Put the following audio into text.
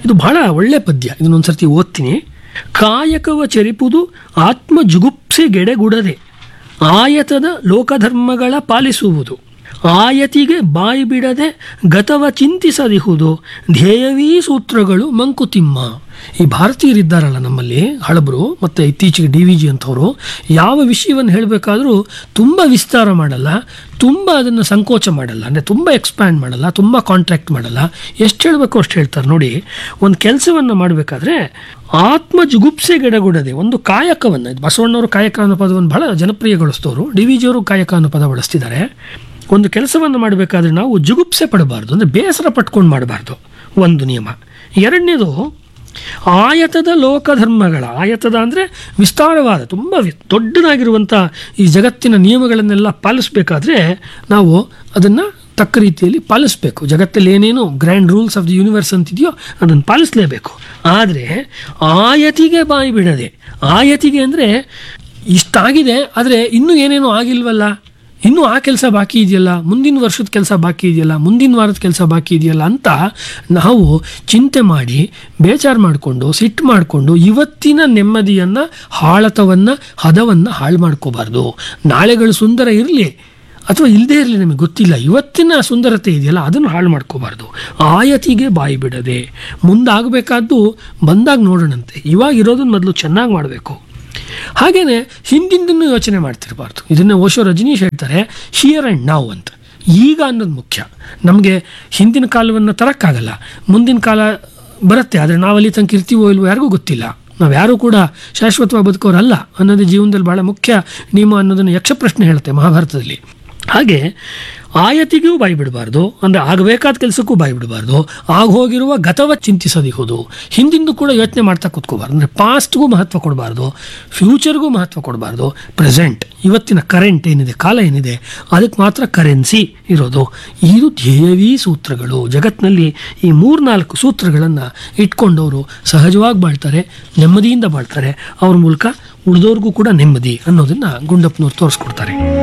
ಇದು ಬಹಳ ಒಳ್ಳೆ ಪದ್ಯ ಇದನ್ನೊಂದ್ಸರ್ತಿ ಓದ್ತೀನಿ ಕಾಯಕವ ಚರಿಪುದು ಆತ್ಮ ಜುಗುಪ್ಸೆಗೆಡೆಗುಡದೆ ಆಯತದ ಲೋಕಧರ್ಮಗಳ ಪಾಲಿಸುವುದು ಆಯತಿಗೆ ಬಾಯಿ ಬಿಡದೆ ಗತವ ಚಿಂತಿಸದಿಹುದು ಧ್ಯೇಯವೀ ಸೂತ್ರಗಳು ಮಂಕುತಿಮ್ಮ ಈ ಭಾರತೀಯರಿದ್ದಾರಲ್ಲ ನಮ್ಮಲ್ಲಿ ಹಳಬರು ಮತ್ತು ಇತ್ತೀಚೆಗೆ ಡಿ ವಿ ಜಿ ಅಂಥವರು ಯಾವ ವಿಷಯವನ್ನು ಹೇಳಬೇಕಾದ್ರೂ ತುಂಬ ವಿಸ್ತಾರ ಮಾಡಲ್ಲ ತುಂಬ ಅದನ್ನು ಸಂಕೋಚ ಮಾಡಲ್ಲ ಅಂದರೆ ತುಂಬ ಎಕ್ಸ್ಪ್ಯಾಂಡ್ ಮಾಡಲ್ಲ ತುಂಬ ಕಾಂಟ್ರಾಕ್ಟ್ ಮಾಡಲ್ಲ ಎಷ್ಟು ಹೇಳಬೇಕು ಅಷ್ಟು ಹೇಳ್ತಾರೆ ನೋಡಿ ಒಂದು ಕೆಲಸವನ್ನು ಮಾಡಬೇಕಾದ್ರೆ ಆತ್ಮ ಜುಗುಪ್ಸೆಗೆಡಗುಡದೆ ಒಂದು ಕಾಯಕವನ್ನು ಬಸವಣ್ಣವರು ಕಾಯಕ ಅನ್ನೋ ಪದವನ್ನು ಬಹಳ ಜನಪ್ರಿಯಗೊಳಿಸ್ತವರು ಡಿ ವಿ ಜಿಯವರು ಕಾಯಕ ಅನ್ನೋ ಪದ ಬಳಸ್ತಿದ್ದಾರೆ ಒಂದು ಕೆಲಸವನ್ನು ಮಾಡಬೇಕಾದ್ರೆ ನಾವು ಜುಗುಪ್ಸೆ ಪಡಬಾರ್ದು ಅಂದರೆ ಬೇಸರ ಪಟ್ಕೊಂಡು ಮಾಡಬಾರ್ದು ಒಂದು ನಿಯಮ ಎರಡನೇದು ಆಯತದ ಲೋಕಧರ್ಮಗಳ ಆಯತದ ಅಂದರೆ ವಿಸ್ತಾರವಾದ ತುಂಬ ವಿ- ದೊಡ್ಡದಾಗಿರುವಂಥ ಈ ಜಗತ್ತಿನ ನಿಯಮಗಳನ್ನೆಲ್ಲ ಪಾಲಿಸಬೇಕಾದ್ರೆ ನಾವು ಅದನ್ನು ತಕ್ಕ ರೀತಿಯಲ್ಲಿ ಪಾಲಿಸಬೇಕು ಜಗತ್ತಲ್ಲಿ ಏನೇನು grand rules of the universe ಅಂತಿದೆಯೋ ಅದನ್ನು ಪಾಲಿಸಲೇಬೇಕು ಆದರೆ ಆಯತಿಗೆ ಬಾಯಿ ಬಿಡದೆ ಆಯತಿಗೆ ಅಂದರೆ ಇಷ್ಟಾಗಿದೆ ಆದರೆ ಇನ್ನೂ ಏನೇನೋ ಆಗಿಲ್ವಲ್ಲ ಇನ್ನೂ ಆ ಕೆಲಸ ಬಾಕಿ ಇದೆಯಲ್ಲ ಮುಂದಿನ ವರ್ಷದ ಕೆಲಸ ಬಾಕಿ ಇದೆಯಲ್ಲ ಮುಂದಿನ ವಾರದ ಕೆಲಸ ಬಾಕಿ ಇದೆಯಲ್ಲ ಅಂತ ನಾವು ಚಿಂತೆ ಮಾಡಿ ಬೇಜಾರು ಮಾಡಿಕೊಂಡು ಸಿಟ್ಟು ಮಾಡಿಕೊಂಡು ಇವತ್ತಿನ ನೆಮ್ಮದಿಯನ್ನು ಹಾಳತವನ್ನು ಹದವನ್ನು ಹಾಳು ಮಾಡ್ಕೋಬಾರ್ದು ನಾಳೆಗಳು ಸುಂದರ ಇರಲಿ ಅಥವಾ ಇಲ್ಲದೇ ಇರಲಿ ನಮಗೆ ಗೊತ್ತಿಲ್ಲ ಇವತ್ತಿನ ಸುಂದರತೆ ಇದೆಯಲ್ಲ ಅದನ್ನು ಹಾಳು ಮಾಡ್ಕೋಬಾರ್ದು ಆಯತಿಗೆ ಬಾಯಿ ಬಿಡದೆ ಮುಂದಾಗಬೇಕಾದ್ದು ಬಂದಾಗ ನೋಡೋಣಂತೆ ಇವಾಗ ಇರೋದನ್ನ ಮೊದಲು ಚೆನ್ನಾಗಿ ಮಾಡಬೇಕು ಹಾಗೇನೆ ಹಿಂದಿಂದನ್ನು ಯೋಚನೆ ಮಾಡ್ತಿರಬಾರ್ದು ಇದನ್ನು ಓಶೋ ರಜನೀಶ್ ಹೇಳ್ತಾರೆ ಹಿಯರ್ ಆ್ಯಂಡ್ ನಾವು ಅಂತ ಈಗ ಅನ್ನೋದು ಮುಖ್ಯ ನಮಗೆ ಹಿಂದಿನ ಕಾಲವನ್ನು ತರಕ್ಕಾಗಲ್ಲ ಮುಂದಿನ ಕಾಲ ಬರುತ್ತೆ ಆದರೆ ನಾವಲ್ಲಿ ತನಕ ಇರ್ತೀವೋ ಇಲ್ವೋ ಯಾರಿಗೂ ಗೊತ್ತಿಲ್ಲ ನಾವು ಯಾರೂ ಕೂಡ ಶಾಶ್ವತವಾಗಿ ಬದುಕೋರಲ್ಲ ಅನ್ನೋದು ಜೀವನದಲ್ಲಿ ಬಹಳ ಮುಖ್ಯ ನಿಯಮ ಅನ್ನೋದನ್ನು ಯಕ್ಷ ಪ್ರಶ್ನೆ ಹೇಳುತ್ತೆ ಮಹಾಭಾರತದಲ್ಲಿ ಹಾಗೆ ಆಯತಿಗೂ ಬಾಯಿ ಬಿಡಬಾರ್ದು ಅಂದರೆ ಆಗಬೇಕಾದ ಕೆಲಸಕ್ಕೂ ಬಾಯಿ ಬಿಡಬಾರ್ದು ಆಗ ಹೋಗಿರುವ ಗತವ ಚಿಂತಿಸದಿಹುದು ಹಿಂದಿಂದು ಕೂಡ ಯೋಚನೆ ಮಾಡ್ತಾ ಕೂತ್ಕೋಬಾರ್ದು ಅಂದರೆ ಪಾಸ್ಟ್ಗೂ ಮಹತ್ವ ಕೊಡಬಾರ್ದು ಫ್ಯೂಚರ್ಗೂ ಮಹತ್ವ ಕೊಡಬಾರ್ದು ಪ್ರೆಸೆಂಟ್ ಇವತ್ತಿನ ಕರೆಂಟ್ ಏನಿದೆ ಕಾಲ ಏನಿದೆ ಅದಕ್ಕೆ ಮಾತ್ರ ಕರೆನ್ಸಿ ಇರೋದು ಇದು ಧ್ಯೇಯವೀ ಸೂತ್ರಗಳು ಜಗತ್ತಿನಲ್ಲಿ ಈ ಮೂರ್ನಾಲ್ಕು ಸೂತ್ರಗಳನ್ನು ಇಟ್ಕೊಂಡವರು ಸಹಜವಾಗಿ ಬಾಳ್ತಾರೆ ನೆಮ್ಮದಿಯಿಂದ ಬಾಳ್ತಾರೆ ಅವ್ರ ಮೂಲಕ ಉಳಿದವ್ರಿಗೂ ಕೂಡ ನೆಮ್ಮದಿ ಅನ್ನೋದನ್ನು ಗುಂಡಪ್ಪನವ್ರು ತೋರಿಸ್ಕೊಡ್ತಾರೆ